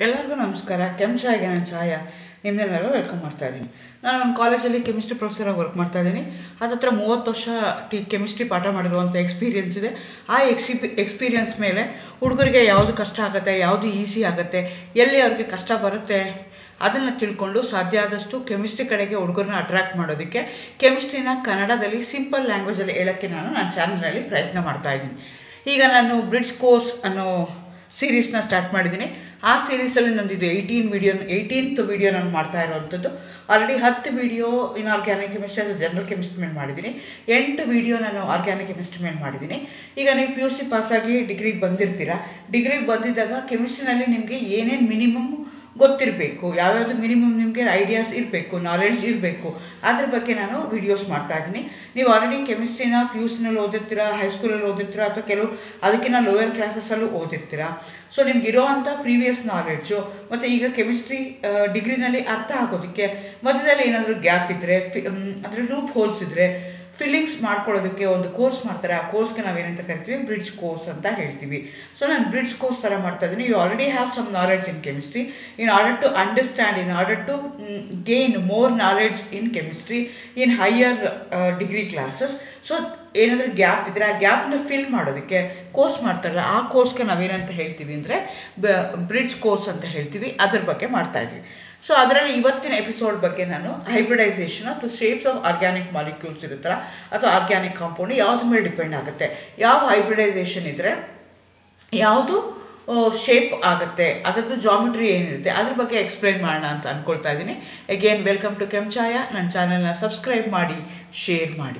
ಎಲ್ಲರಿಗೂ ನಮಸ್ಕಾರ ಕೆಮ್ ಚಾಯ್ಗೆ ನಾನು ಛಾಯ ನಿಮ್ಮನ್ನೆಲ್ಲ ವೆಲ್ಕಮ್ ಮಾಡ್ತಾ ಇದ್ದೀನಿ ನಾನು ಒಂದು ಕಾಲೇಜಲ್ಲಿ ಕೆಮಿಸ್ಟ್ರಿ ಪ್ರೊಫೆಸರಾಗಿ ವರ್ಕ್ ಮಾಡ್ತಾ ಇದ್ದೀನಿ ಹತ್ತತ್ರ ಮೂವತ್ತು ವರ್ಷ ಟಿ ಕೆಮಿಸ್ಟ್ರಿ ಪಾಠ ಮಾಡಿರುವಂಥ ಎಕ್ಸ್ಪೀರಿಯನ್ಸ್ ಇದೆ ಆ ಎಕ್ಸಿಪಿ ಎಕ್ಸ್ಪೀರಿಯನ್ಸ್ ಮೇಲೆ ಹುಡುಗರಿಗೆ ಯಾವುದು ಕಷ್ಟ ಆಗುತ್ತೆ ಯಾವುದು ಈಸಿ ಆಗುತ್ತೆ ಎಲ್ಲಿ ಅವ್ರಿಗೆ ಕಷ್ಟ ಬರುತ್ತೆ ಅದನ್ನು ತಿಳ್ಕೊಂಡು ಸಾಧ್ಯ ಆದಷ್ಟು ಕೆಮಿಸ್ಟ್ರಿ ಕಡೆಗೆ ಹುಡುಗರನ್ನ ಅಟ್ರಾಕ್ಟ್ ಮಾಡೋದಕ್ಕೆ ಕೆಮಿಸ್ಟ್ರಿನ ಕನ್ನಡದಲ್ಲಿ ಸಿಂಪಲ್ ಲ್ಯಾಂಗ್ವೇಜಲ್ಲಿ ಹೇಳೋಕ್ಕೆ ನಾನು ನನ್ನ ಚಾನಲಲ್ಲಿ ಪ್ರಯತ್ನ ಮಾಡ್ತಾ ಇದ್ದೀನಿ ಈಗ ನಾನು ಬ್ರಿಡ್ಜ್ ಕೋರ್ಸ್ ಅನ್ನೋ ಸೀರೀಸ್ನ ಸ್ಟಾರ್ಟ್ ಮಾಡಿದ್ದೀನಿ ಆ ಸೀರೀಸಲ್ಲಿ ನಂದಿದ್ದು ಏಯ್ಟೀನ್ ವಿಡಿಯೋ ಏಯ್ಟೀನ್ತ್ ವಿಡಿಯೋ ನಾನು ಮಾಡ್ತಾ ಇರೋವಂಥದ್ದು ಆಲ್ರೆಡಿ ಹತ್ತು ವಿಡಿಯೋ ಇನ್ ಆರ್ಗ್ಯಾನಿಕ್ ಕೆಮಿಸ್ಟ್ರಿ ಅದು ಜನರಲ್ ಕೆಮಿಸ್ಟ್ರಿ ಮೇಲೆ ಮಾಡಿದ್ದೀನಿ ಎಂಟು ವಿಡಿಯೋ ನಾನು ಆರ್ಗ್ಯಾನಿಕ್ ಕೆಮಿಸ್ಟ್ರಿ ಮೇಲೆ ಮಾಡಿದ್ದೀನಿ ಈಗ ನೀವು ಪಿ ಯು ಸಿ ಪಾಸಾಗಿ ಡಿಗ್ರಿಗೆ ಬಂದಿರ್ತೀರಾ ಡಿಗ್ರಿಗೆ ಬಂದಿದ್ದಾಗ ಕೆಮಿಸ್ಟ್ರಿನಲ್ಲಿ ನಿಮಗೆ ಏನೇನು ಮಿನಿಮಮ್ ಗೊತ್ತಿರಬೇಕು ಯಾವ್ಯಾವುದು ಮಿನಿಮಮ್ ನಿಮಗೆ ಐಡಿಯಾಸ್ ಇರಬೇಕು ನಾಲೆಡ್ಜ್ ಇರಬೇಕು ಅದ್ರ ಬಗ್ಗೆ ನಾನು ವಿಡಿಯೋಸ್ ಮಾಡ್ತಾ ಇದ್ದೀನಿ ನೀವು ಆಲ್ರೆಡಿ ಕೆಮಿಸ್ಟ್ರಿನ ಪಿ ಯು ಸಿನಲ್ಲಿ ಓದಿರ್ತೀರಾ ಹೈಸ್ಕೂಲಲ್ಲಿ ಓದಿರ್ತೀರಾ ಅಥವಾ ಕೆಲವು ಅದಕ್ಕಿಂತ ಲೋಯರ್ ಕ್ಲಾಸಸ್ಸಲ್ಲೂ ಓದಿರ್ತೀರಾ ಸೊ ನಿಮ್ಗೆ ಇರೋವಂಥ ಪ್ರೀವಿಯಸ್ ನಾಲೆಡ್ಜು ಮತ್ತು ಈಗ ಕೆಮಿಸ್ಟ್ರಿ ಡಿಗ್ರಿನಲ್ಲಿ ಅರ್ಥ ಆಗೋದಕ್ಕೆ ಮಧ್ಯದಲ್ಲಿ ಏನಾದರೂ ಗ್ಯಾಪ್ ಇದ್ದರೆ ಅಂದರೆ ಲೂಪ್ ಹೋಲ್ಸ್ ಇದ್ದರೆ ಫಿಲ್ಲಿಂಗ್ಸ್ ಮಾಡ್ಕೊಳ್ಳೋದಕ್ಕೆ ಒಂದು ಕೋರ್ಸ್ ಮಾಡ್ತಾರೆ ಆ ಕೋರ್ಸ್ಗೆ ನಾವೇನಂತ ಕರಿತೀವಿ ಬ್ರಿಡ್ಜ್ ಕೋರ್ಸ್ ಅಂತ ಹೇಳ್ತೀವಿ ಸೊ ನಾನು ಬ್ರಿಡ್ಜ್ ಕೋರ್ಸ್ ಥರ ಮಾಡ್ತಾ ಇದ್ದೀನಿ you already have some knowledge in chemistry in order to understand in order to gain more knowledge in chemistry in higher degree classes so ಏನಾದರೂ ಗ್ಯಾಪ್ ಇದ್ದರೆ ಆ ಗ್ಯಾಪ್ನ ಫಿಲ್ ಮಾಡೋದಕ್ಕೆ ಕೋರ್ಸ್ ಮಾಡ್ತಾರಲ್ಲ ಆ ಕೋರ್ಸ್ಗೆ ನಾವೇನಂತ ಹೇಳ್ತೀವಿ ಅಂದರೆ ಬ್ರಿಡ್ಜ್ ಕೋರ್ಸ್ ಅಂತ ಹೇಳ್ತೀವಿ ಅದ್ರ ಬಗ್ಗೆ ಮಾಡ್ತಾ ಇದ್ವಿ ಸೊ ಅದರಲ್ಲಿ ಇವತ್ತಿನ ಎಪಿಸೋಡ್ ಬಗ್ಗೆ ನಾನು ಹೈಬ್ರಿಡೈಸೇಷನ್ ಅಥವಾ ಶೇಪ್ಸ್ ಆಫ್ ಆರ್ಗ್ಯಾನಿಕ್ ಮಾಲಿಕ್ಯೂಲ್ಸ್ ಇರುತ್ತಲ್ಲ ಅಥವಾ ಆರ್ಗ್ಯಾನಿಕ್ ಕಾಂಪೌಂಡ್ ಯಾವ್ದ್ರ ಮೇಲೆ ಡಿಪೆಂಡ್ ಆಗುತ್ತೆ ಯಾವ ಹೈಬ್ರಿಡೈಸೇಷನ್ ಇದ್ದರೆ ಯಾವುದು ಶೇಪ್ ಆಗುತ್ತೆ ಅದರದ್ದು ಜಾಮಿಟ್ರಿ ಏನಿರುತ್ತೆ ಅದ್ರ ಬಗ್ಗೆ ಎಕ್ಸ್ಪ್ಲೈನ್ ಮಾಡೋಣ ಅಂತ ಅಂದ್ಕೊಳ್ತಾ ಇದ್ದೀನಿ ಅಗೇನ್ ವೆಲ್ಕಮ್ ಟು ಕೆಂಚಾಯ ನನ್ನ ಚಾನಲ್ನ ಸಬ್ಸ್ಕ್ರೈಬ್ ಮಾಡಿ ಶೇರ್ ಮಾಡಿ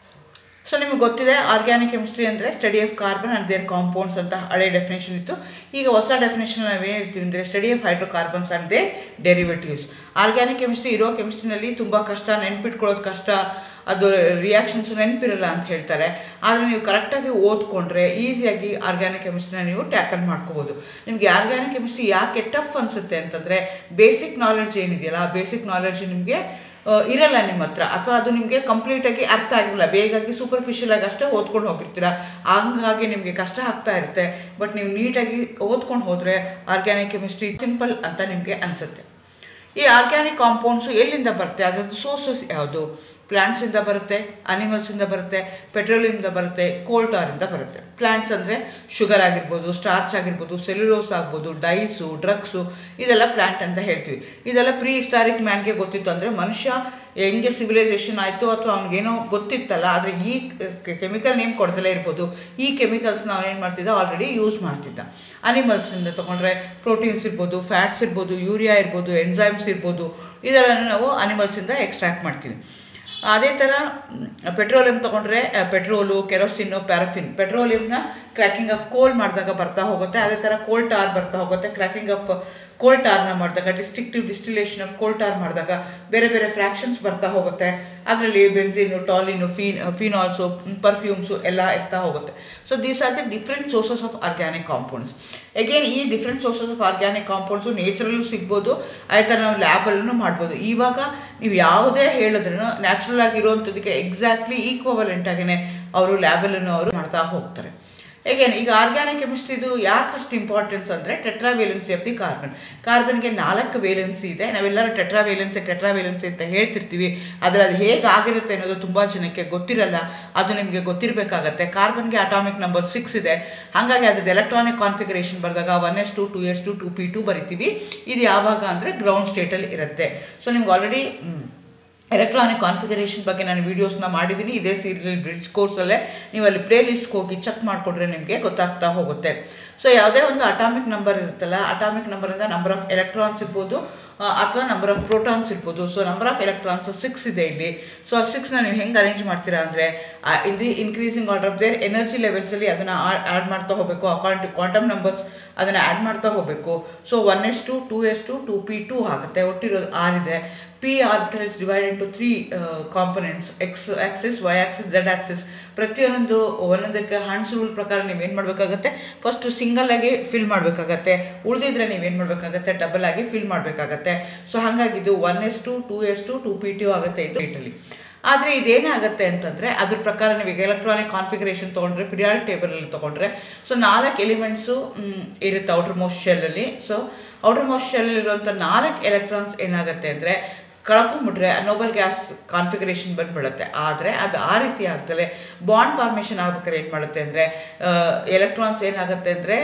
ಸೊ ನಿಮಗೆ ಗೊತ್ತಿದೆ ಆರ್ಗ್ಯಾನಿಕ್ ಕೆಮಿಸ್ಟ್ರಿ ಅಂದರೆ study of carbon and their compounds ಅಂತ ಹಳೆ ಡೆಫಿನೇಷನ್ ಇತ್ತು ಈಗ ಹೊಸ ಡೆಫಿನೇಷನ್ ನಾವೇನು ಹೇಳ್ತೀವಿ ಅಂದರೆ study of hydrocarbons and they derivatives organic chemistry ಇರೋ ಕೆಮಿಸ್ಟ್ರಿನಲ್ಲಿ ತುಂಬ ಕಷ್ಟ ನೆನ್ಪಿಟ್ಕೊಳ್ಳೋದು ಕಷ್ಟ ಅದು ರಿಯಾಕ್ಷನ್ಸ್ ನೆನಪಿರಲ್ಲ ಅಂತ ಹೇಳ್ತಾರೆ ಆದರೆ ನೀವು ಕರೆಕ್ಟಾಗಿ ಓದ್ಕೊಂಡ್ರೆ ಈಸಿಯಾಗಿ ಆರ್ಗ್ಯಾನಿಕ್ ಕೆಮಿಸ್ಟ್ರಿನ ನೀವು ಟ್ಯಾಕಲ್ ಮಾಡ್ಕೋಬೋದು ನಿಮಗೆ ಆರ್ಗ್ಯಾನಿಕ್ ಕೆಮಿಸ್ಟ್ರಿ ಯಾಕೆ ಟಫ್ ಅನಿಸುತ್ತೆ ಅಂತಂದರೆ ಬೇಸಿಕ್ ನಾಲೆಡ್ಜ್ ಏನಿದೆಯಲ್ಲ ಆ ಬೇಸಿಕ್ ನಾಲೆಡ್ಜ್ ನಿಮಗೆ ಇರಲ್ಲ ನಿಮ್ಮ ಹತ್ರ ಅಥವಾ ಅದು ನಿಮಗೆ ಕಂಪ್ಲೀಟಾಗಿ ಅರ್ಥ ಆಗಿರಲ್ಲ ಬೇಗಾಗಿ ಸೂಪರ್ಫಿಷಿಯಲ್ ಆಗಿ ಅಷ್ಟೇ ಓದ್ಕೊಂಡು ಹೋಗಿರ್ತೀರ ಹಂಗಾಗಿ ನಿಮಗೆ ಕಷ್ಟ ಆಗ್ತಾ ಇರುತ್ತೆ ಬಟ್ ನೀವು ನೀಟಾಗಿ ಓದ್ಕೊಂಡು ಹೋದರೆ ಆರ್ಗ್ಯಾನಿಕ್ ಕೆಮಿಸ್ಟ್ರಿ ಸಿಂಪಲ್ ಅಂತ ನಿಮಗೆ ಅನಿಸುತ್ತೆ ಈ ಆರ್ಗ್ಯಾನಿಕ್ ಕಾಂಪೌಂಡ್ಸು ಎಲ್ಲಿಂದ ಬರುತ್ತೆ ಅದರದ್ದು ಸೋರ್ಸಸ್ ಯಾವುದು ಪ್ಲ್ಯಾಂಟ್ಸಿಂದ ಬರುತ್ತೆ ಅನಿಮಲ್ಸಿಂದ ಬರುತ್ತೆ ಪೆಟ್ರೋಲಿಯಂದ ಬರುತ್ತೆ ಕೋಲ್ಟಾರಿಂದ ಬರುತ್ತೆ ಪ್ಲ್ಯಾಂಟ್ಸ್ ಅಂದರೆ ಶುಗರ್ ಆಗಿರ್ಬೋದು ಸ್ಟಾರ್ಚ್ ಆಗಿರ್ಬೋದು ಸೆಲ್ಯುಲೋಸ್ ಆಗ್ಬೋದು ಡೈಸು ಡ್ರಗ್ಸು ಇದೆಲ್ಲ ಪ್ಲ್ಯಾಂಟ್ ಅಂತ ಹೇಳ್ತೀವಿ ಇದೆಲ್ಲ ಪ್ರೀ ಹಿಸ್ಟಾರಿಕ್ ಮ್ಯಾನ್ಗೆ ಗೊತ್ತಿತ್ತು ಅಂದರೆ ಮನುಷ್ಯ ಹೆಂಗೆ ಸಿವಿಲೈಸೇಷನ್ ಆಯಿತು ಅಥವಾ ಅವ್ನಿಗೇನೋ ಗೊತ್ತಿತ್ತಲ್ಲ ಆದರೆ ಈ ಕೆಮಿಕಲ್ ನೇಮ್ ಕೊಡ್ತಲೇ ಇರ್ಬೋದು ಈ ಕೆಮಿಕಲ್ಸ್ನ ಅವನೇನು ಮಾಡ್ತಿದ್ದ ಆಲ್ರೆಡಿ ಯೂಸ್ ಮಾಡ್ತಿದ್ದ ಅನಿಮಲ್ಸಿಂದ ತೊಗೊಂಡ್ರೆ ಪ್ರೋಟೀನ್ಸ್ ಇರ್ಬೋದು ಫ್ಯಾಟ್ಸ್ ಇರ್ಬೋದು ಯೂರಿಯಾ ಇರ್ಬೋದು ಎನ್ಸೈಮ್ಸ್ ಇರ್ಬೋದು ಇದೆಲ್ಲ ನಾವು ಅನಿಮಲ್ಸಿಂದ ಎಕ್ಸ್ಟ್ರಾಕ್ಟ್ ಮಾಡ್ತೀವಿ ಅದೇ ಥರ ಪೆಟ್ರೋಲಿಯಂ ತೊಗೊಂಡ್ರೆ ಪೆಟ್ರೋಲು ಕೆರೋಸಿನ್ನು ಪ್ಯಾರಫಿನ್ ಪೆಟ್ರೋಲಿಯಂನ ಕ್ರ್ಯಾಕಿಂಗ್ ಆಫ್ ಕೋಲ್ ಮಾಡಿದಾಗ ಬರ್ತಾ ಹೋಗುತ್ತೆ ಅದೇ ಥರ ಕೋಲ್ ಟಾರ್ ಬರ್ತಾ ಹೋಗುತ್ತೆ ಕ್ರ್ಯಾಕಿಂಗ್ ಆಫ್ ಕೋಲ್ ಟಾರ್ನ ಮಾಡಿದಾಗ ಡಿಸ್ಟಿಕ್ಟಿವ್ ಡಿಸ್ಟಿಲೇಷನ್ ಆಫ್ ಕೋಲ್ ಟಾರ್ ಮಾಡಿದಾಗ ಬೇರೆ ಬೇರೆ ಫ್ರ್ಯಾಕ್ಷನ್ಸ್ ಬರ್ತಾ ಹೋಗುತ್ತೆ ಅದರಲ್ಲಿ ಬೆನ್ಸಿನು ಟಾಲಿನು ಫೀನ್ ಫಿನಾಲ್ಸು ಪರ್ಫ್ಯೂಮ್ಸು ಎಲ್ಲ ಇರ್ತಾ ಹೋಗುತ್ತೆ so these are the different sources of organic compounds again ಈ different sources of organic compounds ನೇಚರಲ್ಲೂ ಸಿಗ್ಬೋದು ಅದೇ ಥರ ನಾವು ಲ್ಯಾಬಲ್ಲೂ ಮಾಡ್ಬೋದು ಇವಾಗ ನೀವು ಯಾವುದೇ ಹೇಳಿದ್ರೂ ನ್ಯಾಚುರಲ್ ಆಗಿರುವಂಥದ್ದಕ್ಕೆ ಎಕ್ಸಾಕ್ಟ್ಲಿ ಈಕ್ವಲೆಂಟ್ ಆಗಿಯೇ ಅವರು ಲ್ಯಾಬಲ್ಲೂ ಅವರು ಮಾಡ್ತಾ ಹೋಗ್ತಾರೆ ಹೇಗೇನು ಈಗ ಆರ್ಗ್ಯಾನಿಕ್ ಕೆಮಿಸ್ಟ್ರಿದು ಯಾಕೆ ಅಷ್ಟು ಇಂಪಾರ್ಟೆನ್ಸ್ ಅಂದರೆ ಟೆಟ್ರಾವೇಲೆನ್ಸಿ ಆಫ್ ದಿ ಕಾರ್ಬನ್ ಕಾರ್ಬನ್ಗೆ ನಾಲ್ಕು ವೇಲೆನ್ಸಿ ಇದೆ ನಾವೆಲ್ಲರೂ ಟೆಟ್ರಾವೇಲೆನ್ಸಿ ಟೆಟ್ರಾವೇಲೆನ್ಸಿ ಅಂತ ಹೇಳ್ತಿರ್ತೀವಿ ಆದರೆ ಅದು ಹೇಗೆ ಆಗಿರುತ್ತೆ ಅನ್ನೋದು ತುಂಬ ಜನಕ್ಕೆ ಗೊತ್ತಿರಲ್ಲ ಅದು ನಿಮಗೆ ಗೊತ್ತಿರಬೇಕಾಗತ್ತೆ ಕಾರ್ಬನ್ಗೆ ಅಟಾಮಿಕ್ ನಂಬರ್ ಸಿಕ್ಸ್ ಇದೆ ಹಾಗಾಗಿ ಅದ್ರದ್ದು ಎಲೆಕ್ಟ್ರಾನಿಕ್ ಕಾನ್ಫಿಗರೇಷನ್ ಬರೆದಾಗ one S two two S two two P two ಬರಿತೀವಿ ಇದು ಯಾವಾಗ ಅಂದರೆ ಗ್ರೌಂಡ್ ಸ್ಟೇಟಲ್ಲಿ ಇರುತ್ತೆ ಸೊ ನಿಮ್ಗೆ ಆಲ್ರೆಡಿ ಎಲೆಕ್ಟ್ರಾನಿಕ್ ಕಾನ್ಫಿಗರೇಷನ್ ಬಗ್ಗೆ ನಾನು ವೀಡಿಯೋಸ್ನ ಮಾಡಿದ್ದೀನಿ ಇದೇ ಸೀರಿಯಲ್ ಬ್ರಿಡ್ಜ್ ಕೋರ್ಸಲ್ಲೇ ನೀವು ಅಲ್ಲಿ ಪ್ಲೇ ಲಿಸ್ಟ್ಗೆ ಹೋಗಿ ಚೆಕ್ ಮಾಡಿಕೊಂಡ್ರೆ ನಿಮಗೆ ಗೊತ್ತಾಗ್ತಾ ಹೋಗುತ್ತೆ ಸೊ ಯಾವುದೇ ಒಂದು ಅಟಾಮಿಕ್ ನಂಬರ್ ಇರುತ್ತಲ್ಲ ಅಟಾಮಿಕ್ ನಂಬರಿಂದ ನಂಬರ್ ಆಫ್ ಎಲೆಕ್ಟ್ರಾನ್ಸ್ ಇರ್ಬೋದು ಅಥವಾ ನಂಬರ್ ಆಫ್ ಪ್ರೋಟಾನ್ಸ್ ಇರ್ಬೋದು so number of electrons six ಇದೆ ಇಲ್ಲಿ ಸೊ ಆ ಸಿಕ್ಸ್ನ ನೀವು ಹೆಂಗೆ ಅರೇಂಜ್ ಮಾಡ್ತೀರಾ ಅಂದರೆ in the increasing order of their energy ಲೆವೆಲ್ಸಲ್ಲಿ ಅದನ್ನು ಆ್ಯಡ್ ಮಾಡ್ತಾ ಹೋಗಬೇಕು ಅಕಾರ್ಡಿಂಗ್ ಟು ಕ್ವಾಂಟಮ್ ನಂಬರ್ಸ್ ಅದನ್ನು ಆ್ಯಡ್ ಮಾಡ್ತಾ ಹೋಗಬೇಕು so one S two two S two two P two ಆಗುತ್ತೆ ಒಟ್ಟಿರೋದು ಆರ್ ಇದೆ P orbital is divide into three components X axis Y axis Z axis ಪ್ರತಿಯೊಂದು ಒಂದೊಂದಕ್ಕೆ ಹ್ಯಾಂಡ್ಸ್ ರೂಲ್ ಪ್ರಕಾರ ನೀವೇನು ಮಾಡಬೇಕಾಗತ್ತೆ ಫಸ್ಟು ಸಿಂಗಲ್ ಆಗಿ ಫಿಲ್ ಮಾಡಬೇಕಾಗತ್ತೆ ಉಳಿದಿದ್ರೆ ನೀವೇನು ಮಾಡಬೇಕಾಗತ್ತೆ ಡಬಲ್ ಆಗಿ ಫಿಲ್ ಮಾಡಬೇಕಾಗತ್ತೆ ಸೊ ಹಾಗಾಗಿ ಇದು one S two two S two two P two ಆಗುತ್ತೆ ಇದು ಏಟಲ್ಲಿ ಆದರೆ ಇದೇನಾಗುತ್ತೆ ಅಂತಂದರೆ ಅದ್ರ ಪ್ರಕಾರ ನೀವು ಈಗ ಎಲೆಕ್ಟ್ರಾನಿಕ್ ಕಾನ್ಫಿಗರೇಷನ್ ತೊಗೊಂಡ್ರೆ ಪಿರಿಯಾಡಿಕ್ ಟೇಬಲಲ್ಲಿ ತೊಗೊಂಡ್ರೆ ಸೊ ನಾಲ್ಕು ಎಲಿಮೆಂಟ್ಸು ಇರುತ್ತೆ ಔಟರ್ ಮೋಸ್ಟ್ ಶೆಲ್ಲಲ್ಲಿ ಸೊ ಔಟರ್ ಮೋಸ್ಟ್ ಶೆಲ್ಲಲ್ಲಿರುವಂಥ ನಾಲ್ಕು ಎಲೆಕ್ಟ್ರಾನ್ಸ್ ಏನಾಗುತ್ತೆ ಅಂದರೆ ಕಳ್ಕೊಂಬಿಟ್ರೆ ನೋಬಲ್ ಗ್ಯಾಸ್ ಕಾನ್ಫಿಗರೇಷನ್ ಬಂದ್ಬಿಡುತ್ತೆ ಆದರೆ ಅದು ಆ ರೀತಿ ಆಗ್ದಲೆ ಬಾಂಡ್ ಫಾರ್ಮೇಷನ್ ಆಗ್ಬೇಕಾದ್ರೆ ಏನು ಮಾಡುತ್ತೆ ಅಂದರೆ ಎಲೆಕ್ಟ್ರಾನ್ಸ್ ಏನಾಗುತ್ತೆ ಅಂದರೆ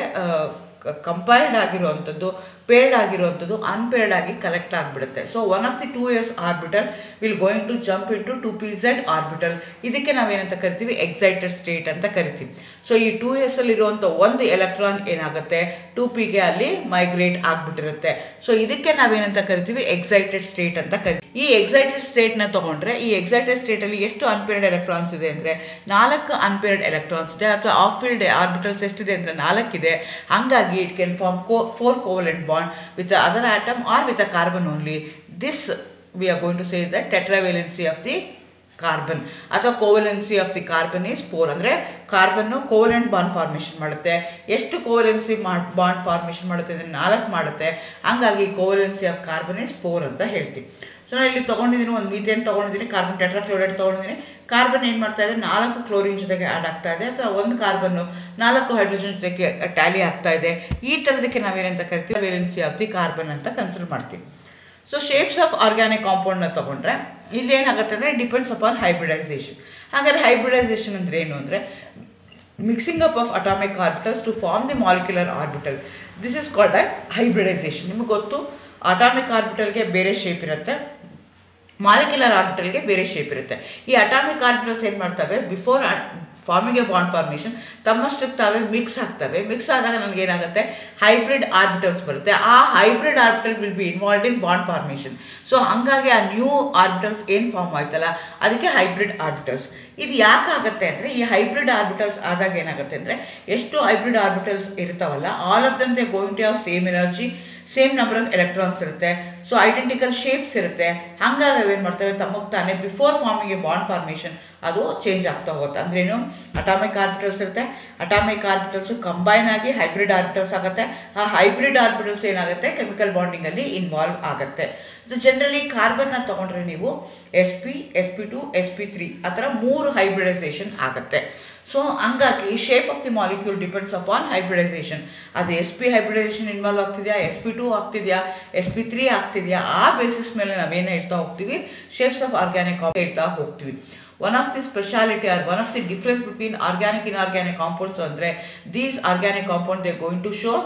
ಕಂಪೈಲ್ಡ್ ಆಗಿರುವಂಥದ್ದು ಪೇರ್ಡ್ ಆಗಿರುವಂಥದ್ದು ಅನ್ಪೇರ್ಡ್ ಆಗಿ ಕಲೆಕ್ಟ್ ಆಗಿಬಿಡುತ್ತೆ so one of the two years orbital will going to jump in to two P Z orbital ಇದಕ್ಕೆ ನಾವೇನಂತ ಕರಿತೀವಿ ಎಕ್ಸೈಟೆಡ್ ಸ್ಟೇಟ್ ಅಂತ ಕರಿತೀವಿ ಸೊ ಈ ಟೂ ಇಯರ್ಸಲ್ಲಿರುವಂಥ ಒಂದು ಎಲೆಕ್ಟ್ರಾನ್ ಏನಾಗುತ್ತೆ ಟು ಪಿಗೆ ಅಲ್ಲಿ ಮೈಗ್ರೇಟ್ ಆಗಿಬಿಟ್ಟಿರುತ್ತೆ ಸೊ ಇದಕ್ಕೆ ನಾವೇನಂತ ಕರಿತೀವಿ ಎಕ್ಸೈಟೆಡ್ ಸ್ಟೇಟ್ ಅಂತ ಕರಿತೀವಿ ಈ ಎಕ್ಸೈಟೆಡ್ ಸ್ಟೇಟ್ನ ತೊಗೊಂಡ್ರೆ ಈ ಎಕ್ಸೈಟೆಡ್ ಸ್ಟೇಟಲ್ಲಿ ಎಷ್ಟು ಅನ್ಪೇರ್ಡ್ ಎಲೆಕ್ಟ್ರಾನ್ಸ್ ಇದೆ ಅಂದರೆ ನಾಲ್ಕು ಅನ್ಪೇರ್ಡ್ ಎಲೆಕ್ಟ್ರಾನ್ಸ್ ಇದೆ ಅಥವಾ ಆಫ್ ಫೀಲ್ಡ್ ಆರ್ಬಿಟಲ್ಸ್ ಎಷ್ಟಿದೆ ಅಂದರೆ ನಾಲ್ಕಿದೆ ಹಂಗಾಗಿ it can form co four covalent bond with other atom or with a carbon only this we are going to say the tetravalency of the carbon ಅಥವಾ covalency of the carbon is four ಅಂದರೆ ಕಾರ್ಬನ್ನು covalent bond formation ಮಾಡುತ್ತೆ ಎಷ್ಟು ಕೋವಲೆನ್ಸಿ bond formation ಮಾಡುತ್ತೆ ಅಂದರೆ ನಾಲ್ಕು ಮಾಡುತ್ತೆ ಹಂಗಾಗಿ covalency of carbon is four ಅಂತ ಹೇಳ್ತೀವಿ ಸೊ ನಾನು ಇಲ್ಲಿ ತೊಗೊಂಡಿದ್ದೀನಿ ಒಂದು ಮೀಥೇನ್ ತೊಗೊಂಡಿದ್ದೀನಿ ಕಾರ್ಬನ್ ಟೆಟ್ರಾಕ್ಲೋರೈಡ್ ತೊಗೊಂಡಿದ್ದೀನಿ ಕಾರ್ಬನ್ ಏನು ಮಾಡ್ತಾ ಇದೆ ನಾಲ್ಕು ಕ್ಲೋರಿನ್ ಜೊತೆಗೆ ಆ್ಯಡ್ ಆಗ್ತಾ ಇದೆ ಅಥವಾ ಒಂದು ಕಾರ್ಬನ್ನು ನಾಲ್ಕು ಹೈಡ್ರೋಜನ್ ಜೊತೆಗೆ ಟ್ಯಾಲಿ ಆಗ್ತಾ ಇದೆ ಈ ಥರದಕ್ಕೆ ನಾವೇನಂತ ಕರಿತೀವಿ ವೇಲೆನ್ಸಿ ಆಫ್ ದಿ ಕಾರ್ಬನ್ ಅಂತ ಕನ್ಸಿಡರ್ ಮಾಡ್ತೀವಿ ಸೊ ಶೇಪ್ಸ್ ಆಫ್ ಆರ್ಗ್ಯಾನಿಕ್ ಕಾಂಪೌಂಡ್ನ ತೊಗೊಂಡ್ರೆ ಇಲ್ಲಿ ಏನಾಗುತ್ತೆ ಅಂದರೆ ಡಿಪೆಂಡ್ಸ್ ಅಪಾನ್ ಹೈಬ್ರಿಡೈಸೇಷನ್ ಹಾಗಾದ್ರೆ ಹೈಬ್ರಿಡೈಸೇಷನ್ ಅಂದರೆ ಏನು ಅಂದರೆ mixing up of atomic orbitals to form the molecular orbital this is called a hybridisation ನಿಮಗೆ ಗೊತ್ತು ಅಟಾಮಿಕ್ ಆರ್ಬಿಟಲ್ಗೆ ಬೇರೆ ಶೇಪ್ ಇರುತ್ತೆ ಮಾಲಿಕ್ಯುಲರ್ ಆರ್ಬಿಟಲ್ಗೆ ಬೇರೆ ಶೇಪ್ ಇರುತ್ತೆ ಈ ಅಟಾಮಿಕ್ ಆರ್ಬಿಟಲ್ಸ್ ಏನು ಮಾಡ್ತವೆ before forming a bond formation ತಮ್ಮಷ್ಟಕ್ಕೆ ತಾವೇ ಮಿಕ್ಸ್ ಆಗ್ತವೆ ಮಿಕ್ಸ್ ಆದಾಗ ನನಗೆ ಏನಾಗುತ್ತೆ ಹೈಬ್ರಿಡ್ ಆರ್ಬಿಟಲ್ಸ್ ಬರುತ್ತೆ ಆ hybrid orbital will be involve in bond formation so ಹಂಗಾಗಿ ಆ ನ್ಯೂ ಆರ್ಬಿಟಲ್ಸ್ ಏನು ಫಾರ್ಮ್ ಆಯ್ತಲ್ಲ ಅದಕ್ಕೆ ಹೈಬ್ರಿಡ್ ಆರ್ಬಿಟಲ್ಸ್ ಇದು ಯಾಕಾಗುತ್ತೆ ಅಂದರೆ ಈ ಹೈಬ್ರಿಡ್ ಆರ್ಬಿಟಲ್ಸ್ ಆದಾಗ ಏನಾಗುತ್ತೆ ಅಂದರೆ ಎಷ್ಟು ಹೈಬ್ರಿಡ್ ಆರ್ಬಿಟಲ್ಸ್ ಇರ್ತಾವಲ್ಲ all of them they going to have same energy same number of electrons ಇರುತ್ತೆ ಸೊ ಐಡೆಂಟಿಕಲ್ ಶೇಪ್ಸ್ ಇರುತ್ತೆ ಹಂಗಾಗಿ ಅವೇನು ಮಾಡ್ತವೆ ತಮಗೆ ತಾನೇ before forming a bond formation ಅದು ಚೇಂಜ್ ಆಗ್ತಾ ಹೋಗುತ್ತೆ ಅಂದ್ರೇನು ಅಟಾಮಿಕ್ ಆರ್ಬಿಟಲ್ಸ್ ಇರುತ್ತೆ ಅಟಾಮಿಕ್ ಆರ್ಬಿಟಲ್ಸು ಕಂಬೈನ್ ಆಗಿ ಹೈಬ್ರಿಡ್ ಆರ್ಬಿಟಲ್ಸ್ ಆಗುತ್ತೆ ಆ ಹೈಬ್ರಿಡ್ ಆರ್ಬಿಟಲ್ಸ್ ಏನಾಗುತ್ತೆ ಕೆಮಿಕಲ್ ಬಾಂಡಿಂಗಲ್ಲಿ ಇನ್ವಾಲ್ವ್ ಆಗುತ್ತೆ ಇದು ಜನರಲಿ ಕಾರ್ಬನ್ನ ತೊಗೊಂಡ್ರೆ ನೀವು S P S P two S P three ಆ ಥರ ಮೂರು ಹೈಬ್ರಿಡೈಸೇಷನ್ ಆಗುತ್ತೆ ಸೊ ಹಂಗಾಗಿ shape of the molecule depends upon hybridisation ಅದು ಎಸ್ ಪಿ ಹೈಬ್ರಿಡೈಸೇಷನ್ ಇನ್ವಾಲ್ವ್ ಆಗ್ತಿದೆಯಾ ಎಸ್ ಪಿ ಟು ಆಗ್ತಿದೆಯಾ ಎಸ್ ಪಿ ತ್ರೀ ಆಗ್ತಿದೆಯಾ ಆ ಬೇಸಿಸ್ ಮೇಲೆ ನಾವೇನು ಹೇಳ್ತಾ ಹೋಗ್ತೀವಿ ಶೇಪ್ಸ್ ಆಫ್ ಆರ್ಗ್ಯಾನಿಕ್ ಹೇಳ್ತಾ ಹೋಗ್ತೀವಿ one of the speciality or one of the difference between organic in organic compounds ಅಂದರೆ these organic compound they going to show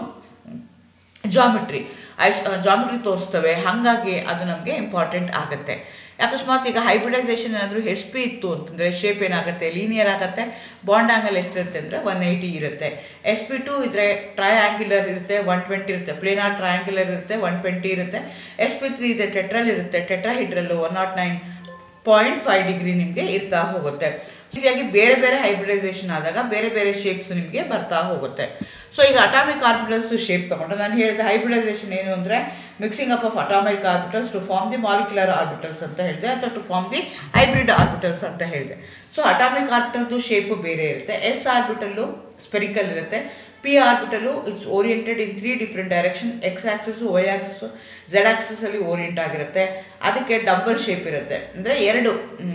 geometry is geometry ತೋರಿಸ್ತವೆ ಹಾಗಾಗಿ ಅದು ನಮಗೆ ಇಂಪಾರ್ಟೆಂಟ್ ಆಗುತ್ತೆ ಅಕಸ್ಮಾತ್ ಈಗ ಹೈಬ್ರಿಡೈಸೇಷನ್ ಏನಾದರೂ ಎಸ್ ಪಿ ಇತ್ತು ಅಂತಂದರೆ ಶೇಪ್ ಏನಾಗುತ್ತೆ ಲೀನಿಯರ್ ಆಗುತ್ತೆ ಬಾಂಡ್ ಆಂಗಲ್ ಎಷ್ಟಿರುತ್ತೆ ಅಂದರೆ ಒನ್ ಏಯ್ಟಿ ಇರುತ್ತೆ ಎಸ್ ಪಿ ಟು ಇದ್ರೆ ಟ್ರಯಾಂಗ್ಯುಲರ್ ಇರುತ್ತೆ ಒನ್ ಟ್ವೆಂಟಿ ಇರುತ್ತೆ ಪ್ಲೇನಾರ್ ಟ್ರಯಾಂಗ್ಯುಲರ್ ಇರುತ್ತೆ ಒನ್ ಟ್ವೆಂಟಿ ಇರುತ್ತೆ ಎಸ್ ಪಿ ತ್ರೀ ಇದೆ ಟೆಟ್ರಲ್ ಇರುತ್ತೆ tetrahedral one not nine point five degree ನಿಮಗೆ ಇರ್ತಾ ಹೋಗುತ್ತೆ ರೀತಿಯಾಗಿ ಬೇರೆ ಬೇರೆ ಹೈಬ್ರಿಡೈಸೇಷನ್ ಆದಾಗ ಬೇರೆ ಬೇರೆ ಶೇಪ್ಸ್ ನಿಮಗೆ ಬರ್ತಾ ಹೋಗುತ್ತೆ ಸೊ ಈಗ ಅಟಾಮಿಕ್ ಆರ್ಬಿಟಲ್ಸ್ ಶೇಪ್ ತೊಗೊಂಡ್ರೆ ನಾನು ಹೇಳಿದ ಹೈಬ್ರಿಡೈಸೇಷನ್ ಏನು ಅಂದರೆ mixing up of atomic orbitals to form the molecular orbitals ಅಂತ ಹೇಳಿದೆ ಅಥವಾ to form the hybrid orbitals ಅಂತ ಹೇಳಿದೆ ಸೊ ಅಟಾಮಿಕ್ ಆರ್ಬಿಟಲ್ದು ಶೇಪು ಬೇರೆ ಇರುತ್ತೆ ಎಸ್ ಆರ್ಬಿಟಲ್ಲು ಸ್ಪೆರಿಕಲ್ ಇರುತ್ತೆ P orbital it's oriented in three different direction X axis Y axis Z ಆಕ್ಸಿಸಲ್ಲಿ ಓರಿಯೆಂಟ್ ಆಗಿರುತ್ತೆ ಅದಕ್ಕೆ ಡಬಲ್ ಶೇಪ್ ಇರುತ್ತೆ ಅಂದರೆ ಎರಡು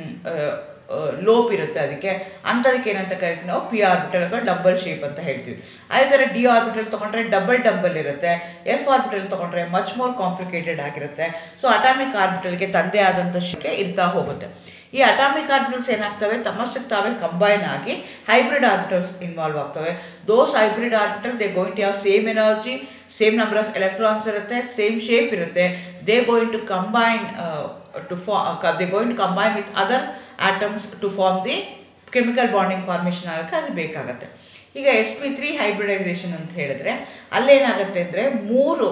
ಲೋಪ್ ಇರುತ್ತೆ ಅದಕ್ಕೆ ಅಂಥದಕ್ಕೆ ಏನಂತ ಕರಿತೀವಿ ನಾವು ಪಿ ಆರ್ಬಿಟಲ್ ಅಥವಾ ಡಬಲ್ ಶೇಪ್ ಅಂತ ಹೇಳ್ತೀವಿ ಅದೇ ಥರ ಡಿ ಆರ್ಬಿಟಲ್ ತೊಗೊಂಡ್ರೆ ಡಬಲ್ ಡಬಲ್ ಇರುತ್ತೆ ಎಫ್ ಆರ್ಬಿಟಲ್ ತೊಗೊಂಡ್ರೆ ಮಚ್ ಮೋರ್ ಕಾಂಪ್ಲಿಕೇಟೆಡ್ ಆಗಿರುತ್ತೆ ಸೊ ಅಟಾಮಿಕ್ ಆರ್ಬಿಟಲ್ಗೆ ತಂದೆ ಆದಂಥ ಶಿಕೆ ಇರ್ತಾ ಹೋಗುತ್ತೆ ಈ ಅಟಾಮಿಕ್ ಆರ್ಬಿಟಲ್ಸ್ ಏನಾಗ್ತವೆ ತಮ್ಮಷ್ಟಕ್ಕೆ ತಾವೇ ಕಂಬೈನ್ ಆಗಿ ಹೈಬ್ರಿಡ್ ಆರ್ಬಿಟಲ್ಸ್ ಇನ್ವಾಲ್ವ್ ಆಗ್ತವೆ those hybrid orbital they going to have same energy same number of electrons ಇರುತ್ತೆ ಸೇಮ್ ಶೇಪ್ ಇರುತ್ತೆ they going to combine to ಫಾ they going to combine with other atoms to form the chemical bonding formation ಆಗೋಕ್ಕೆ ಅದು ಬೇಕಾಗುತ್ತೆ ಈಗ S P three hybridisation ಅಂತ ಹೇಳಿದ್ರೆ ಅಲ್ಲೇನಾಗುತ್ತೆ ಅಂದರೆ ಮೂರು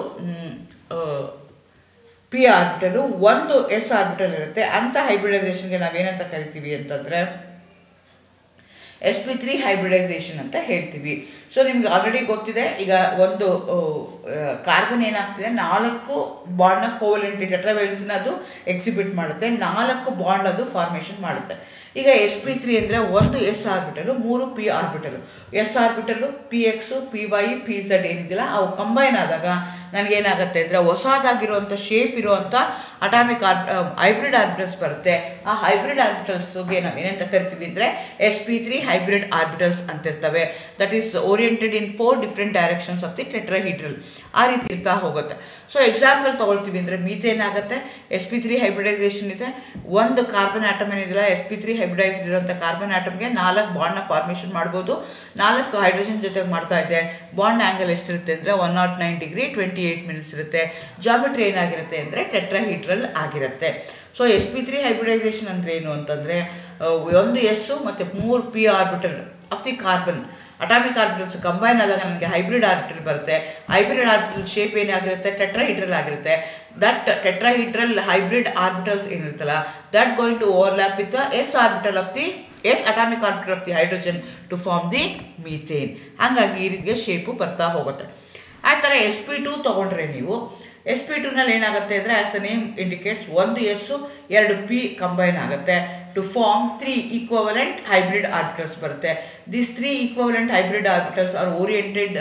ಪಿ ಆರ್ಬಿಟಲು ಒಂದು ಎಸ್ ಆರ್ಬಿಟಲ್ ಇರುತ್ತೆ ಅಂಥ ಹೈಬ್ರಿಡೈಸೇಷನ್ಗೆ ನಾವೇನಂತ ಕರಿತೀವಿ ಅಂತಂದರೆ ಎಸ್ ಪಿ ತ್ರೀ ಹೈಬ್ರಿಡೈಸೇಷನ್ ಅಂತ ಹೇಳ್ತೀವಿ ಸೊ ನಿಮ್ಗೆ ಆಲ್ರೆಡಿ ಗೊತ್ತಿದೆ ಈಗ ಒಂದು ಕಾರ್ಬನ್ ಏನಾಗ್ತಿದೆ ನಾಲ್ಕು ಬಾಂಡ್ನ ಕೋವಲೆಂಟ್ ಟೆಟ್ರಾವೆಲ್ಸ್ನ ಅದು ಎಕ್ಸಿಬಿಟ್ ಮಾಡುತ್ತೆ ನಾಲ್ಕು ಬಾಂಡ್ ಅದು ಫಾರ್ಮೇಷನ್ ಮಾಡುತ್ತೆ ಈಗ ಎಸ್ ಪಿ ತ್ರೀ ಅಂದರೆ ಒಂದು ಎಸ್ ಆರ್ಬಿಟಲು ಮೂರು P orbital S orbital P X P Y P Z ಏನಿದೆಯಲ್ಲ ಅವು ಕಂಬೈನ್ ಆದಾಗ ನನಗೇನಾಗುತ್ತೆ ಅಂದರೆ ಹೊಸದಾಗಿರುವಂಥ ಶೇಪ್ ಇರುವಂಥ ಅಟಾಮಿಕ್ ಆರ್ ಹೈಬ್ರಿಡ್ ಆರ್ಬಿಟಲ್ಸ್ ಬರುತ್ತೆ ಆ ಹೈಬ್ರಿಡ್ ಆರ್ಬಿಟಲ್ಸ್ಗೆ ನಾವು ಏನಂತ ಕರಿತೀವಿ ಅಂದರೆ S P three hybrid orbitals ಅಂತಿರ್ತವೆ that is oriented in four different directions of the tetrahedral ಆ ರೀತಿ ಇರ್ತಾ ಹೋಗುತ್ತೆ ಸೊ ಎಕ್ಸಾಂಪಲ್ ತೊಗೊಳ್ತೀವಿ ಅಂದರೆ ಮೀಥೇನ್ ಆಗುತ್ತೆ ಎಸ್ ಪಿ ತ್ರೀ ಹೈಬ್ರಿಡೈಸೇಷನ್ ಇದೆ ಒಂದು ಕಾರ್ಬನ್ ಆಟಮ್ ಏನಿದೆಯಲ್ಲ ಎಸ್ ಪಿ ತ್ರೀ ಹೈಬ್ರಿಡೈಸ್ಡ್ ಇರುವಂಥ ಕಾರ್ಬನ್ ಆಟಮ್ಗೆ ನಾಲ್ಕು ಬಾಂಡ್ನ ಫಾರ್ಮೇಷನ್ ಮಾಡ್ಬೋದು ನಾಲ್ಕು ಹೈಡ್ರೋಜನ್ ಜೊತೆಗೆ ಮಾಡ್ತಾ ಇದೆ ಬಾಂಡ್ ಆ್ಯಂಗಲ್ ಎಷ್ಟಿರುತ್ತೆ ಅಂದರೆ one not nine degree twenty eight minutes ಇರುತ್ತೆ ಜಾಮೆಟ್ರಿ ಏನಾಗಿರುತ್ತೆ ಅಂದರೆ ಟೆಟ್ರಾಹೀಡ್ರಲ್ ಆಗಿರುತ್ತೆ so S P three hybridization ಅಂದರೆ ಏನು ಅಂತಂದರೆ ಒಂದು ಎಸ್ಸು ಮತ್ತು ಮೂರು P orbital of the carbon atomic orbitals combine ಆದಾಗ ನಮಗೆ ಹೈಬ್ರಿಡ್ ಆರ್ಬಿಟಲ್ ಬರುತ್ತೆ ಹೈಬ್ರಿಡ್ ಆರ್ಬಿಟಲ್ ಶೇಪ್ ಏನಾಗಿರುತ್ತೆ ಟೆಟ್ರಾಹೀಡ್ರಲ್ ಆಗಿರುತ್ತೆ ದಟ್ ಟೆಟ್ರಾಹೀಡ್ರಲ್ ಹೈಬ್ರಿಡ್ ಆರ್ಬಿಟಲ್ಸ್ ಏನಿರುತ್ತಲ್ಲ that going to overlap with the S orbital of the S atomic orbital of the hydrogen to form the methane ಹಾಗಾಗಿ ಈ ರೀತಿಯ shape ಬರ್ತಾ ಹೋಗುತ್ತೆ ಆ ಥರ ಎಸ್ ಪಿ ಟು ತೊಗೊಂಡ್ರೆ ನೀವು ಎಸ್ ಪಿ ಟೂನಲ್ಲಿ ಏನಾಗುತ್ತೆ ಅಂದರೆ ಆಸ್ ದ ನೇಮ್ ಇಂಡಿಕೇಟ್ಸ್ ಒಂದು ಎಸ್ಸು ಎರಡು ಪಿ ಕಂಬೈನ್ ಆಗುತ್ತೆ to form three equivalent hybrid orbitals ಬರುತ್ತೆ this three equivalent hybrid orbitals are oriented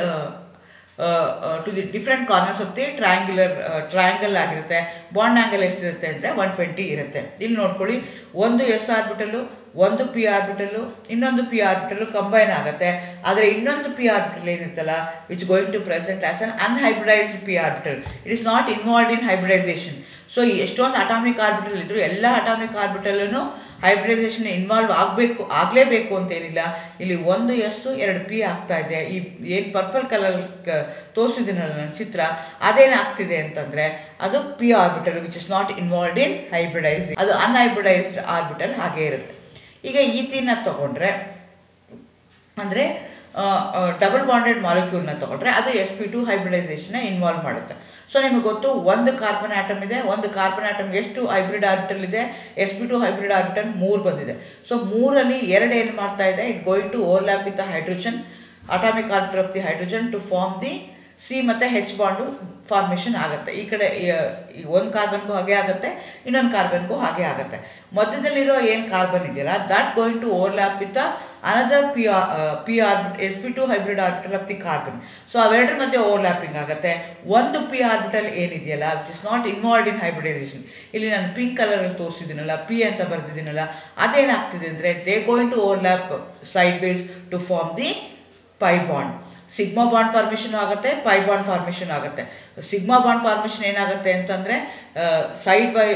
to the different corners of the triangular triangle ಆಗಿರುತ್ತೆ ಬಾಂಡ್ ಆ್ಯಂಗಲ್ ಎಷ್ಟಿರುತ್ತೆ ಅಂದರೆ ಒನ್ ಟ್ವೆಂಟಿ ಇರುತ್ತೆ ಇಲ್ಲಿ ನೋಡ್ಕೊಳ್ಳಿ ಒಂದು ಎಸ್ ಆರ್ಬಿಟಲು ಒಂದು ಪಿ ಆರ್ಬಿಟಲು ಇನ್ನೊಂದು ಪಿ ಆರ್ಬಿಟಲು ಕಂಬೈನ್ ಆಗುತ್ತೆ ಆದರೆ ಇನ್ನೊಂದು ಪಿ ಆರ್ಬಿಟಲ್ ಏನಿರುತ್ತಲ್ಲ which going to present as an unhybridized P orbital it is not involved in hybridization so ಎಷ್ಟೊಂದು ಅಟಾಮಿಕ್ ಆರ್ಬಿಟಲ್ ಇದ್ರು ಎಲ್ಲ ಅಟಾಮಿಕ್ ಆರ್ಬಿಟಲ್ಲೂ ಹೈಬ್ರಿಡೈಸೇಷನ್ ಇನ್ವಾಲ್ವ್ ಆಗಬೇಕು ಆಗಲೇಬೇಕು ಅಂತೇನಿಲ್ಲ ಇಲ್ಲಿ ಒಂದು ಎಸ್ಸು ಎರಡು ಪಿ ಆಗ್ತಾ ಇದೆ ಈ ಏನು ಪರ್ಪಲ್ ಕಲರ್ ತೋರಿಸಿದ್ದೀನಲ್ಲ ನನ್ನ ಚಿತ್ರ ಅದೇನಾಗ್ತಿದೆ ಅಂತಂದರೆ ಅದು P orbital which is not involved in hybridize ಅದು ಅನ್ಹೈಬ್ರಿಡೈಸ್ಡ್ ಆರ್ಬಿಟಲ್ ಹಾಗೇ ಇರುತ್ತೆ ಈಗ ಈತಿನ ತಗೊಂಡ್ರೆ ಅಂದರೆ ಡಬಲ್ ಬಾಂಡೆಡ್ ಮಾಲಿಕ್ಯೂಲ್ನ ತೊಗೊಂಡ್ರೆ ಅದು ಎಸ್ ಪಿ ಟು ಹೈಬ್ರಿಡೈಸೇಷನ್ನ ಇನ್ವಾಲ್ವ್ ಮಾಡುತ್ತೆ ಸೊ ನಿಮಗೆ ಗೊತ್ತು ಒಂದು ಕಾರ್ಬನ್ ಆಟಮ್ ಇದೆ ಒಂದು ಕಾರ್ಬನ್ ಆಟಮ್ ಎಷ್ಟು ಹೈಬ್ರಿಡ್ ಆರ್ಬಿಟಲ್ ಇದೆ S P two hybrid orbital ಮೂರು ಬಂದಿದೆ ಸೊ ಮೂರಲ್ಲಿ ಎರಡು ಏನು ಮಾಡ್ತಾ ಇದೆ it going to overlap with the hydrogen atomic orbital of the hydrogen to form the C ಮತ್ತು ಹೆಚ್ ಬಾಂಡು ಫಾರ್ಮೇಷನ್ ಆಗುತ್ತೆ ಈ ಕಡೆ ಒಂದು ಕಾರ್ಬನ್ಗೂ ಹಾಗೆ ಆಗುತ್ತೆ ಇನ್ನೊಂದು ಕಾರ್ಬನ್ಗೂ ಹಾಗೆ ಆಗುತ್ತೆ ಮಧ್ಯದಲ್ಲಿರೋ ಏನು ಕಾರ್ಬನ್ ಇದೆಯಲ್ಲ that going to overlap with another P P orbit S P two hybrid orbital of the carbon so ಅವೆರಡರ ಮಧ್ಯೆ ಓವರ್ಲ್ಯಾಪಿಂಗ್ ಆಗುತ್ತೆ ಒಂದು ಪಿ ಆರ್ಬಿಟಲ್ ಏನಿದೆಯಲ್ಲ which is not involved in hybridization ಇಲ್ಲಿ ನಾನು ಪಿಂಕ್ ಕಲರಲ್ಲಿ ತೋರಿಸಿದ್ದೀನಲ್ಲ ಪಿ ಅಂತ ಬರೆದಿದ್ದೀನಲ್ಲ ಅದೇನಾಗ್ತಿದೆ ಅಂದರೆ they going to overlap sideways to form the pi bond sigma bond formation ಆಗುತ್ತೆ ಪೈ ಬಾಂಡ್ ಫಾರ್ಮೇಷನ್ ಆಗುತ್ತೆ ಸಿಗ್ಮಾ ಬಾಂಡ್ ಫಾರ್ಮೇಷನ್ ಏನಾಗುತ್ತೆ ಅಂತಂದರೆ ಸೈಡ್ ಬೈ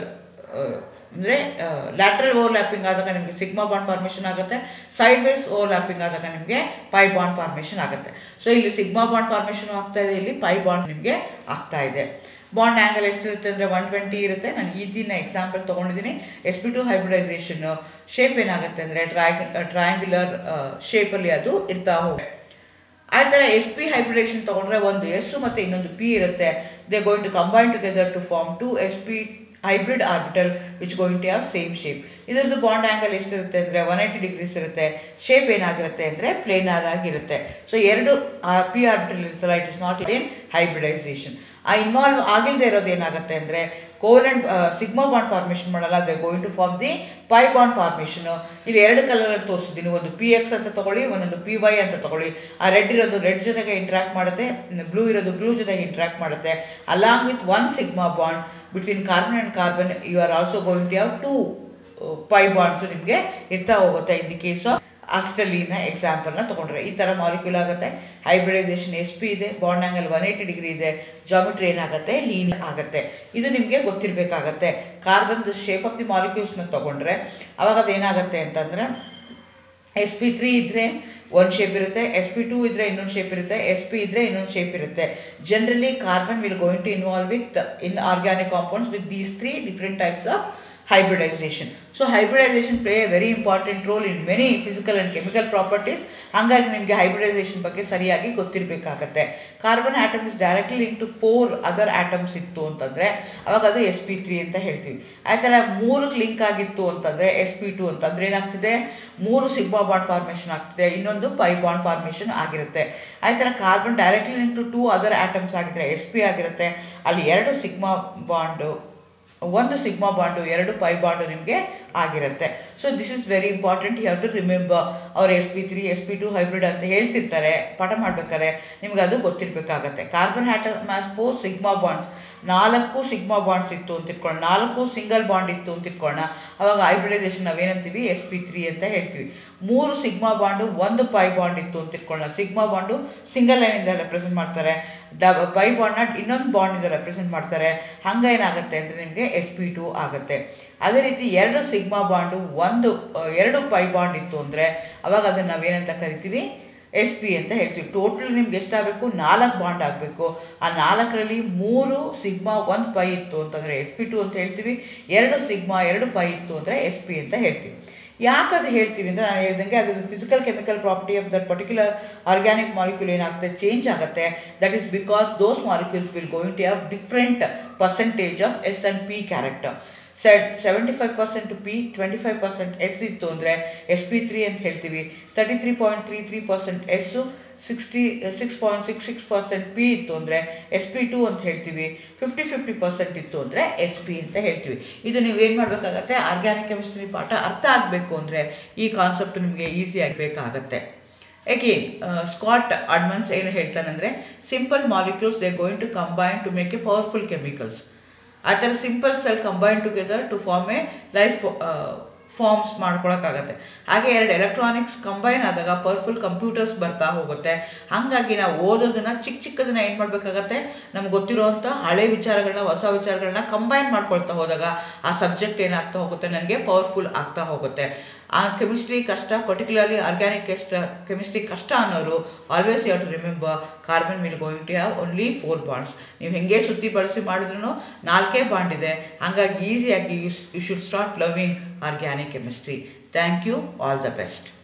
ಅಂದರೆ ಲ್ಯಾಟ್ರಲ್ ಓವರ್ಲ್ಯಾಪಿಂಗ್ ಆದಾಗ ನಿಮಗೆ ಸಿಗ್ಮಾ ಬಾಂಡ್ ಫಾರ್ಮೇಷನ್ ಆಗುತ್ತೆ ಸೈಡ್ ವೈಸ್ ಓವರ್ಲ್ಯಾಪಿಂಗ್ ಆದಾಗ ನಿಮಗೆ ಪೈ ಬಾಂಡ್ ಫಾರ್ಮೇಷನ್ ಆಗುತ್ತೆ ಸೊ ಇಲ್ಲಿ ಸಿಗ್ಮಾ ಬಾಂಡ್ ಫಾರ್ಮೇಷನ್ ಆಗ್ತಾ ಇದೆ ಇಲ್ಲಿ ಪೈ ಬಾಂಡ್ ನಿಮಗೆ ಆಗ್ತಾ ಇದೆ ಬಾಂಡ್ ಆ್ಯಂಗಲ್ ಎಷ್ಟಿರುತ್ತೆ ಅಂದರೆ ಒನ್ ಟ್ವೆಂಟಿ ಇರುತ್ತೆ ನಾನು ಈ ದಿನ ಎಕ್ಸಾಂಪಲ್ ತೊಗೊಂಡಿದ್ದೀನಿ S P two hybridization shape ಏನಾಗುತ್ತೆ ಅಂದರೆ ಟ್ರಯಾಂಗ್ ಟ್ರಯಾಂಗ್ಯುಲರ್ ಶೇಪಲ್ಲಿ ಅದು ಇರ್ತಾ ಹೋಗುತ್ತೆ ಆ ಥರ ಎಸ್ ಪಿ ಹೈಬ್ರಿಡೇಷನ್ ತೊಗೊಂಡ್ರೆ ಒಂದು ಎಸ್ ಮತ್ತು ಇನ್ನೊಂದು ಪಿ ಇರುತ್ತೆ they going to combine together to form two S P hybrid orbital which going to have same shape ಇದರದ್ದು ಬಾಂಡ್ ಆ್ಯಂಗಲ್ ಎಷ್ಟಿರುತ್ತೆ ಅಂದರೆ ಒನ್ ಏಯ್ಟಿ ಡಿಗ್ರೀಸ್ ಇರುತ್ತೆ ಶೇಪ್ ಏನಾಗಿರುತ್ತೆ ಅಂದರೆ ಪ್ಲೇನಾರ್ ಆಗಿರುತ್ತೆ ಸೊ ಎರಡು ಪಿ ಆರ್ಬಿಟಲ್ ಇರುತ್ತಲ್ಲ it is not in hybridization ಆ ಇನ್ವಾಲ್ವ್ ಆಗಿಲ್ಲದೆ ಇರೋದು ಏನಾಗುತ್ತೆ ಅಂದರೆ ಕೋಲೆಂಟ್ ಸಿಗ್ಮಾ ಬಾಂಡ್ ಫಾರ್ಮೇಷನ್ ಮಾಡಲ್ಲ they going to form the pi bond formation ಇಲ್ಲಿ ಎರಡು ಕಲರಲ್ಲಿ ತೋರಿಸಿದ್ದೀನಿ ಒಂದು ಪಿ ಎಕ್ಸ್ ಅಂತ ತಗೊಳ್ಳಿ ಒಂದೊಂದು ಪಿ ವೈ ಅಂತ ತಗೊಳ್ಳಿ ಆ ರೆಡ್ ಇರೋದು ರೆಡ್ ಜೊತೆಗೆ ಇಂಟ್ರಾಕ್ಟ್ ಮಾಡುತ್ತೆ ಬ್ಲೂ ಇರೋದು ಬ್ಲೂ ಜೊತೆಗೆ ಇಂಟ್ರಾಕ್ಟ್ ಮಾಡುತ್ತೆ along with one sigma bond between carbon and carbon you are also going to have two pi bonds ನಿಮಗೆ ಇರ್ತಾ ಹೋಗುತ್ತೆ ಇನ್ ದಿ ಕೇಸ್ ಆಫ್ ಅಸ್ಟಲೀನ ಎಕ್ಸಾಂಪಲ್ನ ತೊಗೊಂಡ್ರೆ ಈ ಥರ ಮಾಲಿಕ್ಯೂಲ್ ಆಗುತ್ತೆ ಹೈಬ್ರಿಡೈಸೇಷನ್ ಎಸ್ ಪಿ ಇದೆ bond angle one eighty degree ಇದೆ ಜಾಮಿಟ್ರಿ ಏನಾಗುತ್ತೆ ಲೀನ್ ಆಗುತ್ತೆ ಇದು ನಿಮಗೆ ಗೊತ್ತಿರಬೇಕಾಗತ್ತೆ ಕಾರ್ಬನ್ ಶೇಪ್ ಆಫ್ ದಿ ಮಾಲಿಕ್ಯೂಲ್ಸ್ನ ತೊಗೊಂಡ್ರೆ ಅವಾಗ ಅದೇನಾಗುತ್ತೆ ಅಂತಂದರೆ ಎಸ್ ಪಿ ತ್ರೀ ಇದ್ದರೆ ಒಂದು ಶೇಪ್ ಇರುತ್ತೆ ಎಸ್ ಪಿ ಟೂ ಇದ್ದರೆ ಇನ್ನೊಂದು ಶೇಪ್ ಇರುತ್ತೆ ಎಸ್ ಪಿ ಇದ್ದರೆ ಇನ್ನೊಂದು ಶೇಪ್ ಇರುತ್ತೆ generally carbon will going to involve with in organic compounds with these three different types of hybridization. So hybridization play a very important role in many physical and chemical properties. ಹಂಗಾಗಿ ನಿಮಗೆ hybridization ಬಗ್ಗೆ ಸರಿಯಾಗಿ ಗೊತ್ತಿರಬೇಕಾಗತ್ತೆ carbon atom is directly link to four other atoms ಇತ್ತು ಅಂತಂದರೆ ಅವಾಗ ಅದು S P three ಅಂತ ಹೇಳ್ತೀವಿ ಆ ಥರ ಮೂರಕ್ಕೆ ಲಿಂಕ್ ಆಗಿತ್ತು ಅಂತಂದರೆ ಎಸ್ ಪಿ ಟು ಅಂತಂದರೆ ಏನಾಗ್ತಿದೆ ಮೂರು ಸಿಗ್ಮಾ ಬಾಂಡ್ ಫಾರ್ಮೇಷನ್ ಆಗ್ತಿದೆ ಇನ್ನೊಂದು ಪೈ ಬಾಂಡ್ ಫಾರ್ಮೇಷನ್ ಆಗಿರುತ್ತೆ ಆ ಥರ carbon directly link to two other atoms ಆಗಿದ್ರೆ ಎಸ್ ಪಿ ಆಗಿರುತ್ತೆ ಅಲ್ಲಿ ಎರಡು ಸಿಗ್ಮಾ ಬಾಂಡು ಒಂದು ಸಿಗ್ಮಾ ಬಾಂಡು ಎರಡು ಪೈ ಬಾಂಡು ನಿಮಗೆ ಆಗಿರುತ್ತೆ so this is very important you have to remember ಅವ್ರು S P three S P two hybrid ಅಂತ ಹೇಳ್ತಿರ್ತಾರೆ ಪಾಠ ಮಾಡ್ಬೇಕಾದ್ರೆ ನಿಮ್ಗೆ ಅದು ಗೊತ್ತಿರಬೇಕಾಗತ್ತೆ carbon atom four sigma bonds ನಾಲ್ಕು ಸಿಗ್ಮಾ ಬಾಂಡ್ಸ್ ಇತ್ತು ಅಂತ ಇಟ್ಕೊಳ್ಳೋಣ ನಾಲ್ಕು ಸಿಂಗಲ್ ಬಾಂಡ್ ಇತ್ತು ಅಂತ ಇಟ್ಕೊಳ್ಳೋಣ ಅವಾಗ ಹೈಬ್ರಿಡೈಸೇಷನ್ ನಾವೇನಂತೀವಿ ಎಸ್ ಪಿ ತ್ರೀ ಅಂತ ಹೇಳ್ತೀವಿ ಮೂರು ಸಿಗ್ಮಾ ಬಾಂಡು ಒಂದು ಪೈ ಬಾಂಡ್ ಇತ್ತು ಅಂತ ಇಟ್ಕೊಳ್ಳೋಣ ಸಿಗ್ಮಾ ಬಾಂಡು ಸಿಂಗಲ್ ಲೈನಿಂದ ರೆಪ್ರೆಸೆಂಟ್ ಮಾಡ್ತಾರೆ ಡ ಪೈ ಬಾಂಡ್ನ ಇನ್ನೊಂದು ಬಾಂಡಿಂದ ರೆಪ್ರೆಸೆಂಟ್ ಮಾಡ್ತಾರೆ ಹಂಗೆ ಏನಾಗುತ್ತೆ ಅಂದರೆ ನಿಮಗೆ ಎಸ್ ಪಿ ಟು ಆಗುತ್ತೆ ಅದೇ ರೀತಿ ಎರಡು ಸಿಗ್ಮಾ ಬಾಂಡು ಒಂದು ಎರಡು ಪೈ ಬಾಂಡ್ ಇತ್ತು ಅಂದರೆ ಅವಾಗ ಅದನ್ನು ನಾವೇನಂತ ಕರಿತೀವಿ ಎಸ್ ಪಿ ಅಂತ ಹೇಳ್ತೀವಿ ಟೋಟಲ್ ನಿಮ್ಗೆ ಎಷ್ಟಾಗಬೇಕು ನಾಲ್ಕು ಬಾಂಡ್ ಆಗಬೇಕು ಆ ನಾಲ್ಕರಲ್ಲಿ ಮೂರು ಸಿಗ್ಮಾ ಒಂದು ಪೈ ಇತ್ತು ಅಂತಂದರೆ ಎಸ್ ಪಿ ಟು ಅಂತ ಹೇಳ್ತೀವಿ ಎರಡು ಸಿಗ್ಮಾ ಎರಡು ಪೈ ಇತ್ತು ಅಂದರೆ ಎಸ್ ಪಿ ಅಂತ ಹೇಳ್ತೀವಿ ಯಾಕೆ ಅದು ಹೇಳ್ತೀವಿ ಅಂತ ನಾನು ಹೇಳ್ದಂಗೆ ಅದು physical chemical property of that particular organic molecule ಏನಾಗುತ್ತೆ ಚೇಂಜ್ ಆಗುತ್ತೆ that is because those molecules will going to have different percentage of S and P character set seventy five percent P twenty five percent S ಇತ್ತು ಅಂದರೆ S P three ಅಂತ ಹೇಳ್ತೀವಿ thirty three point three three percent S sixty six point six six percent P ಇತ್ತು ಅಂದರೆ S P to ಅಂತ ಹೇಳ್ತೀವಿ fifty fifty percent ಇತ್ತು ಅಂದರೆ ಎಸ್ ಪಿ ಅಂತ ಹೇಳ್ತೀವಿ ಇದು ನೀವು ಏನು ಮಾಡಬೇಕಾಗತ್ತೆ ಆರ್ಗ್ಯಾನಿಕ್ ಕೆಮಿಸ್ಟ್ರಿ ಪಾಠ ಅರ್ಥ ಆಗಬೇಕು ಅಂದರೆ ಈ ಕಾನ್ಸೆಪ್ಟ್ ನಿಮಗೆ ಈಸಿ ಆಗಬೇಕಾಗತ್ತೆ ಅಗೇನ್ ಸ್ಕಾಟ್ ಅಡ್ಮನ್ಸ್ ಏನು ಹೇಳ್ತಾನಂದರೆ simple molecules they going to combine to make a powerful chemicals ಆ ಥರ simple cell combine together to form a life forms ಮಾಡ್ಕೊಳಕ್ಕಾಗತ್ತೆ ಹಾಗೆ ಎರಡು ಎಲೆಕ್ಟ್ರಾನಿಕ್ಸ್ ಕಂಬೈನ್ ಆದಾಗ ಪವರ್ಫುಲ್ ಕಂಪ್ಯೂಟರ್ಸ್ ಬರ್ತಾ ಹೋಗುತ್ತೆ ಹಾಗಾಗಿ ನಾವು ಓದೋದನ್ನ ಚಿಕ್ಕ ಚಿಕ್ಕದನ್ನ ಏನು ಮಾಡಬೇಕಾಗತ್ತೆ ನಮ್ಗೆ ಗೊತ್ತಿರೋವಂಥ ಹಳೆ ವಿಚಾರಗಳನ್ನ ಹೊಸ ವಿಚಾರಗಳನ್ನ ಕಂಬೈನ್ ಮಾಡ್ಕೊಳ್ತಾ ಹೋದಾಗ ಆ ಸಬ್ಜೆಕ್ಟ್ ಏನಾಗ್ತಾ ಹೋಗುತ್ತೆ ನನಗೆ ಪವರ್ಫುಲ್ ಆಗ್ತಾ ಹೋಗುತ್ತೆ ಆ ಕೆಮಿಸ್ಟ್ರಿ ಕಷ್ಟ ಪರ್ಟಿಕ್ಯುಲರ್ಲಿ ಆರ್ಗ್ಯಾನಿಕ್ ಕೆಸ್ಟ್ ಕೆಮಿಸ್ಟ್ರಿ ಕಷ್ಟ ಅನ್ನೋರು always you to remember carbon will going to have only four bonds ನೀವು ಹೆಂಗೆ ಸುತ್ತಿ ಬಳಸಿ ಮಾಡಿದ್ರು ನಾಲ್ಕೇ ಬಾಂಡ್ ಇದೆ ಹಾಗಾಗಿ ಈಸಿಯಾಗಿ you you should start loving organic chemistry thank you all the best